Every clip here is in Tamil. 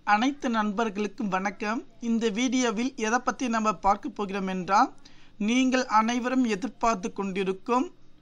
அனைத்து நண்பர்களுக்கும் வணக்கம் இந்த வீடியோவில் எதை பற்றி நம்ம பார்க்க போகிறோம் என்றால் நீங்கள் அனைவரும் எதிர்பார்த்து கொண்டிருக்கும்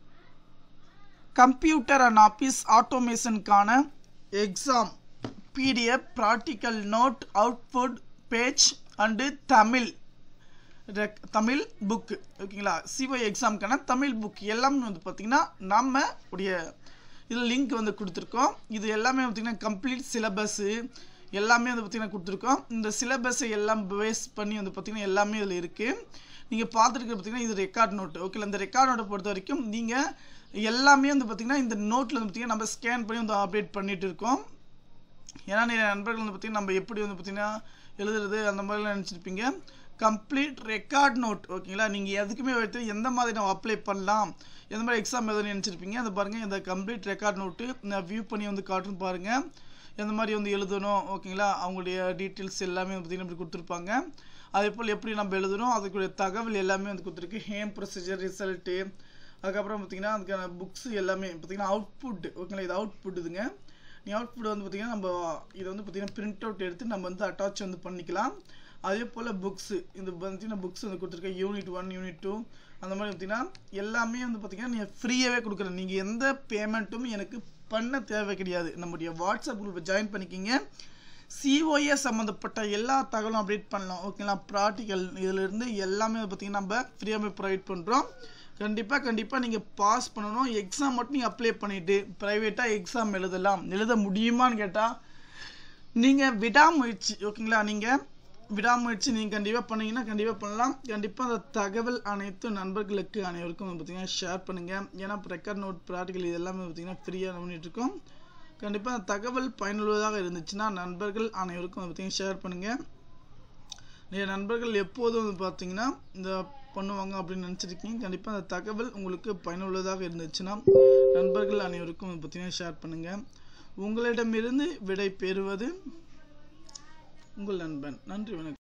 கம்ப்யூட்டர் அண்ட் ஆஃபீஸ் ஆட்டோமேஷனுக்கான exam PDF practical note output page and Tamil rec Tamil book ஓகேங்களா சிஓ எக்ஸாமுக்கான தமிழ் புக் எல்லாமே வந்து பார்த்திங்கன்னா நம்ம உடைய இதில் லிங்க் வந்து கொடுத்துருக்கோம் இது எல்லாமே பார்த்திங்கன்னா கம்ப்ளீட் சிலபஸ்ஸு எல்லாமே வந்து பார்த்திங்கன்னா கொடுத்துருக்கோம் இந்த சிலபஸை எல்லாம் பேஸ் பண்ணி வந்து பார்த்திங்கன்னா எல்லாமே இதில் இருக்குது நீங்கள் பார்த்துருக்க பார்த்திங்கன்னா இது ரெக்கார்ட் நோட்டு ஓகேல இந்த ரெக்கார்ட் நோட்டை பொறுத்த வரைக்கும் நீங்கள் எல்லாமே வந்து பார்த்திங்கன்னா இந்த நோட்டில் வந்து பார்த்திங்கன்னா நம்ம ஸ்கேன் பண்ணி வந்து அப்டேட் பண்ணிகிட்டு இருக்கோம் ஏன்னா நிறைய நண்பர்கள் வந்து பார்த்திங்கன்னா நம்ம எப்படி வந்து பார்த்திங்கன்னா எழுதுறது அந்த மாதிரிலாம் நினச்சிருப்பீங்க கம்ப்ளீட் ரெக்கார்ட் நோட் ஓகேங்களா நீங்கள் எதுக்குமே எடுத்து எந்த மாதிரி நம்ம அப்ளை பண்ணலாம் எந்த மாதிரி எக்ஸாம் எழுதுன்னு நினச்சிருப்பீங்க அந்த பாருங்கள் இந்த கம்ப்ளீட் ரெக்கார்ட் நோட்டு நான் வியூ பண்ணி வந்து காட்டுன்னு பாருங்கள் எந்த மாதிரி வந்து எழுதணும் ஓகேங்களா அவங்களுடைய டீட்டெயில்ஸ் எல்லாமே வந்து பார்த்திங்கன்னா இப்படி கொடுத்துருப்பாங்க அதே போல் எப்படி நம்ம எழுதணும் அதுக்குரிய தகவல் எல்லாமே வந்து கொடுத்துருக்கு ஹேம் ப்ரொசீஜர் ரிசல்ட்டு அதுக்கப்புறம் பார்த்திங்கன்னா அதுக்கான புக்ஸ் எல்லாமே பார்த்திங்கன்னா அவுட்புட் ஓகேங்களா இது அவுட்புட் இதுங்க நீ அவுட்புட் வந்து பார்த்திங்கன்னா நம்ம இதை வந்து பார்த்திங்கன்னா பிரிண்ட் அவுட் எடுத்து நம்ம வந்து அட்டாச் வந்து பண்ணிக்கலாம் அதே போல் புக்ஸு இந்த பார்த்திங்கன்னா புக்ஸ் வந்து கொடுத்துருக்கேன் யூனிட் ஒன் யூனிட் டூ அந்த மாதிரி பார்த்திங்கன்னா எல்லாமே வந்து பார்த்திங்கன்னா நீங்கள் ஃப்ரீயாகவே கொடுக்குறேன் நீங்கள் எந்த பேமெண்ட்டும் எனக்கு பண்ண தேவை கிடையாது நம்முடைய வாட்ஸ்அப் குரூப்பை ஜாயின் பண்ணிக்கிங்க சிஓஏ சம்மந்தப்பட்ட எல்லா தகவலும் அப்டேட் பண்ணலாம் ஓகேங்களா ப்ராக்டிக்கல் இதிலிருந்து எல்லாமே பார்த்திங்கன்னா நம்ம ஃப்ரீயாகவே ப்ரொவைட் பண்ணுறோம் கண்டிப்பாக கண்டிப்பாக நீங்கள் பாஸ் பண்ணணும் எக்ஸாம் மட்டும் நீங்கள் அப்ளை பண்ணிவிட்டு ப்ரைவேட்டாக எக்ஸாம் எழுதலாம் எழுத முடியுமான்னு கேட்டால் நீங்கள் விடாமுயற்சி ஓகேங்களா நீங்கள் விடாமுயற்சி நீங்கள் கண்டிப்பாக பண்ணீங்கன்னா கண்டிப்பாக பண்ணலாம் கண்டிப்பாக அந்த தகவல் அனைத்து நண்பர்களுக்கு அனைவருக்கும் பார்த்தீங்கன்னா ஷேர் பண்ணுங்கள் ஏன்னா ரெக்கார்ட் நோட் ப்ராக்டிக்கல் இது எல்லாமே பார்த்தீங்கன்னா ஃப்ரீயாக பண்ணிகிட்ருக்கோம் கண்டிப்பாக அந்த தகவல் பயனுள்ளதாக இருந்துச்சுன்னா நண்பர்கள் அனைவருக்கும் பார்த்தீங்கன்னா ஷேர் பண்ணுங்கள் நிறைய நண்பர்கள் எப்போதும் வந்து பார்த்தீங்கன்னா இந்த பண்ணுவாங்க அப்படின்னு நினச்சிருக்கீங்க கண்டிப்பாக அந்த தகவல் உங்களுக்கு பயனுள்ளதாக இருந்துச்சுன்னா நண்பர்கள் அனைவருக்கும் பார்த்தீங்கன்னா ஷேர் பண்ணுங்கள் உங்களிடமிருந்து விடை பெறுவது உங்கள் நண்பன் நன்றி வணக்கம்